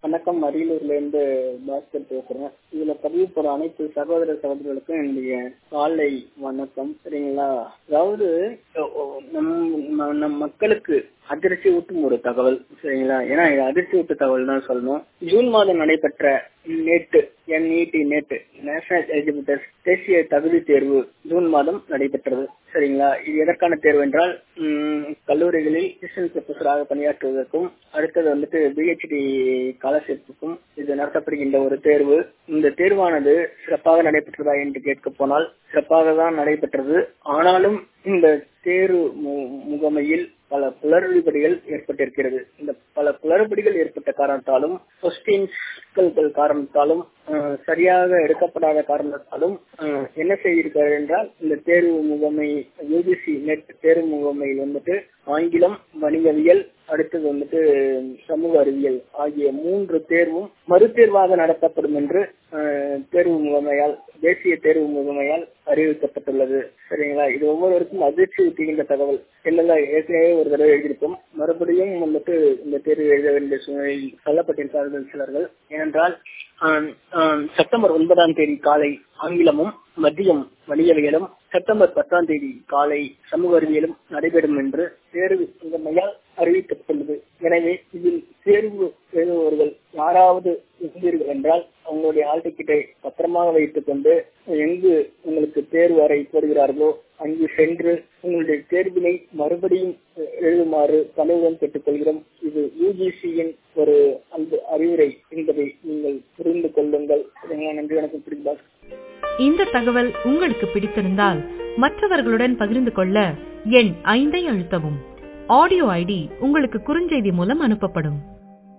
வணக்கம் அரியலூர்ல இருந்து பாஸ்கர் பேசுறேன் இதுல பதிவு போற அனைத்து சகோதர சகோதரர்களுக்கும் என்னுடைய காலை வணக்கம் சரிங்களா அதாவது நம் நம் நம் மக்களுக்கு அதிர்ச்சி ஊட்டும் ஒரு தகவல் சரிங்களா ஏன்னா இது அதிர்ச்சி ஊட்டு தகவல் தான் சொல்லணும் ஜூன் மாதம் நடைபெற்ற NEET N E T NEET national eligibility தேசிய தகுதி தேர்வு ஜூன் மாதம் நடைபெற்றது சரிங்களா இது எதற்கான தேர்வு என்றால் கல்லூரிகளில் அசிஸ்டன்ட் ப்ரொஃபஸராக பணியாற்றுவதற்கும் அடுத்தது வந்துட்டு பிஹெச்டி ஸ்காலர்ஷிப்புக்கும் இது நடத்தப்படுகின்ற ஒரு தேர்வு இந்த தேர்வானது சிறப்பாக நடைபெற்றதா என்று கேட்க போனால் சிறப்பாக தான் நடைபெற்றது ஆனாலும் இந்த தேர்வு முகமையில் பல குளறுபடிகள் ஏற்பட்டிருக்கிறது இந்த பல குளறுபடிகள் ஏற்பட்ட காரணத்தாலும் கொஸ்டின்ஸ்கள் காரணத்தாலும் சரியாக எடுக்கப்படாத காரணத்தாலும் என்ன செய்திருக்கிறார் என்றால் இந்த தேர்வு முகமை யூஜிசி நெட் தேர்வு முகமையில் வந்துட்டு ஆங்கிலம் வணிகவியல் அடுத்தது வந்துட்டு சமூக அறிவியல் ஆகிய மூன்று தேர்வும் மறுதேர்வாக நடத்தப்படும் என்று தேர்வு முகமையால் தேசிய தேர்வு முகமையால் அறிவிக்கப்பட்டுள்ளது சரிங்களா இது ஒவ்வொருவருக்கும் அதிர்ச்சி ஊட்டுகின்ற தகவல் என்னெல்லாம் ஏற்கனவே ஒரு தடவை எழுதியிருக்கும் மறுபடியும் வந்துட்டு இந்த தேர்வு எழுத வேண்டிய சூழ்நிலையில் தள்ளப்பட்டிருக்கிறார்கள் சிலர்கள் ஏனென்றால் செப்டம்பர் ஒன்பதாம் தேதி காலை ஆங்கிலமும் மதியம் வணிகவியலும் செப்டம்பர் பத்தாம் தேதி காலை சமூக அறிவியலும் நடைபெறும் என்று தேர்வு முகமையால் அறிவிக்கப்பட்டுள்ளது எனவே இதில் தேர்வு எழுதுபவர்கள் யாராவது இருந்தீர்கள் என்றால் அவங்களுடைய ஆல் டிக்கெட்டை பத்திரமாக வைத்துக் கொண்டு எங்கு உங்களுக்கு தேர்வு அறை போடுகிறார்களோ அங்கு சென்று உங்களுடைய தேர்வினை மறுபடியும் எழுதுமாறு பணிவுடன் கேட்டுக்கொள்கிறோம் இது யூஜிசியின் ஒரு அந்த அறிவுரை என்பதை நீங்கள் புரிந்து கொள்ளுங்கள் நன்றி வணக்கம் பிடிப்பாஸ் இந்த தகவல் உங்களுக்கு பிடித்திருந்தால் மற்றவர்களுடன் பகிர்ந்து கொள்ள எண் ஐந்தை அழுத்தவும் ஆடியோ ஐடி உங்களுக்கு குறுஞ்செய்தி மூலம் அனுப்பப்படும்